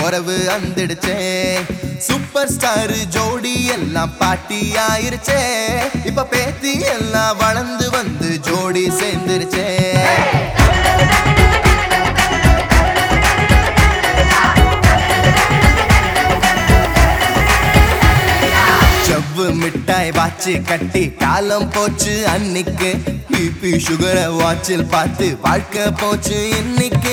உறவு வந்துடுச்சே super star ஜோடி எல்லாம் பாட்டி ஆயிருச்சே இப்ப பேத்தி எல்லாம் வளர்ந்து வந்து ஜோடி சேர்ந்துருச்சே செவ்வு மிட்டாய் வாச்சு கட்டி காலம் போச்சு அன்னைக்கு பிபி சுகரை வாட்சில் பார்த்து வாழ்க்கை போச்சு இன்னைக்கு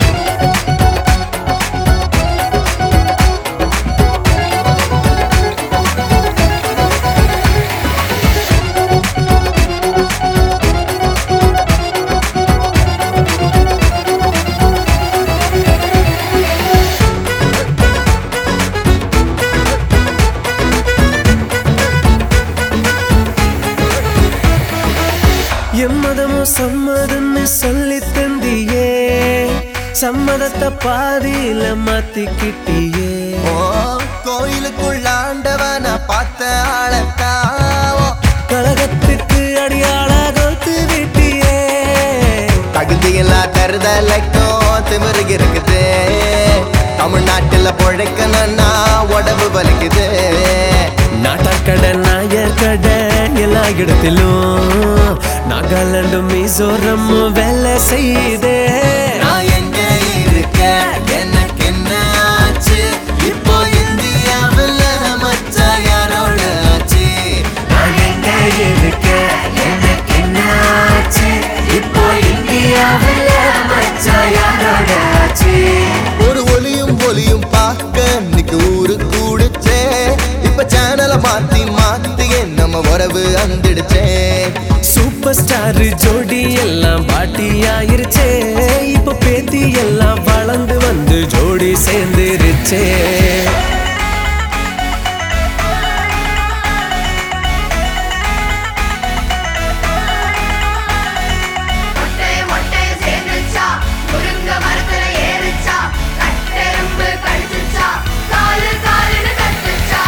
எம்மதமும் சம்மதம்னு சொல்லி தந்தியே சம்மதத்தை பாதியில மாத்திக்கிட்டியே ஓ கோயிலுக்குள்ள ஆண்டவன பார்த்த ஆளத்தாவோ கழகத்துக்கு அடியாள கோத்து விட்டியே தகுதியெல்லாம் தருதலைக்கும் திமிரு இருக்குது தமிழ்நாட்டுல பொழைக்கணும்னா உடம்பு வலிக்குது நாட்டாக்கடை நாயர் கடை எல்லா இடத்திலும் நாகாலாந்து மிசோரமும் வேலை செய்யுதே நான் எங்க இருக்க எனக்கு என்ன ஆச்சு இப்போ இந்தியாவில் மச்சா யாரோட ஆச்சு நான் எங்க இருக்க எனக்கு என்ன ஆச்சு இப்போ இந்தியாவில் மச்சான் யாரோட ஆச்சு ஒரு ஒளியும் ஒளியும் பார்க்க இன்னைக்கு ஊரு கூடுச்சே இப்ப சேனலை மாத்தி மாத்தி நம்ம உறவு வந்துடுச்சே சூப்பர் ஸ்டார் ஜோடி எல்லாம் பாட்டி ஆயிருச்சே இப்போ பேத்தி எல்லாம் வளர்ந்து வந்து ஜோடி சேர்ந்துருச்சே மொட்டை மொட்டை சேர்ந்துச்சா முருங்க மரத்துல ஏறுச்சா கட்டெரும்பு கடிச்சுச்சா காலு காலுன்னு கத்துச்சா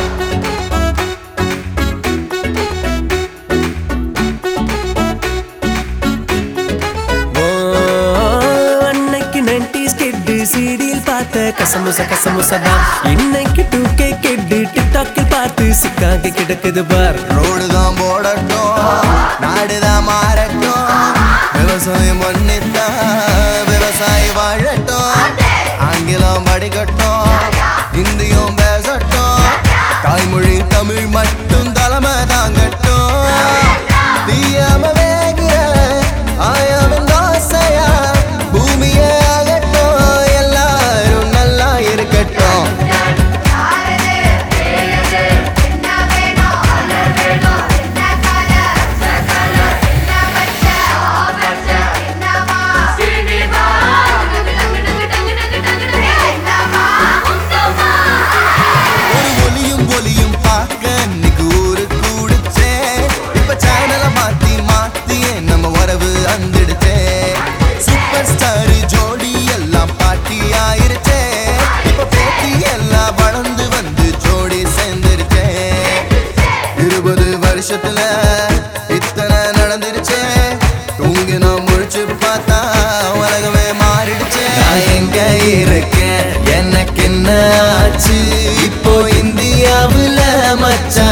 ஓ, அன்னைக்கு நைன்டிஸ் கெட்டு சீடியில் பார்த்த கசமுச கசமுசதான் இன்னைக்கு டூ கே கெட்டு டிக்டாக்கில் பார்த்து சிக்காக கிடக்குது பார் ரோடு தான் போடட்டும் நாடு தான் மாறட்டும் விவசாயம் பண்ணித்தான் விவசாயி வாழட்டும் ஆங்கிலம் படிக்கட்டும் இந்தியும் பேசட்டும் தாய்மொழி தமிழ் மட்டும் தலைமை தாங்கட்டும் தீயாம வேகிற ஆயாவின் தோசையா பூமியே ஆகட்டும் எல்லாரும் நல்லா இருக்கட்டும் யாரது ஏது என்ன வேணும் அலர் வேணும் என்ன கலர் கலர் என்ன பச்ச பச்ச என்னமா சினிமா டங்கு டங்கு டங்கு டங்கு டங்கு என்னமா உங்கம்மா ஒரு ஒலியும் ஒலியும் பார்க்க இன்னைக்கு ஊரு கூடுச்சே இப்ப சேனலை மாத்தி மாத்தி நம்ம உறவு வந்துடுச்சே சூப்பர் ஸ்டார் ஜோடி எல்லாம் பாட்டி ஆயிருச்சே இப்ப பேத்தி எல்லாம் வளர்ந்து வந்து ஜோடி சேர்ந்துருச்சே இருபது வருஷத்துல இத்தனை நடந்துருச்சே தூங்கி நான் முழிச்சு பார்த்தா உலகமே மாறிடுச்சே நான் எங்க இருக்கேன் எனக்கு என்ன ஆச்சு இப்போ இந்தியாவுல மச்சா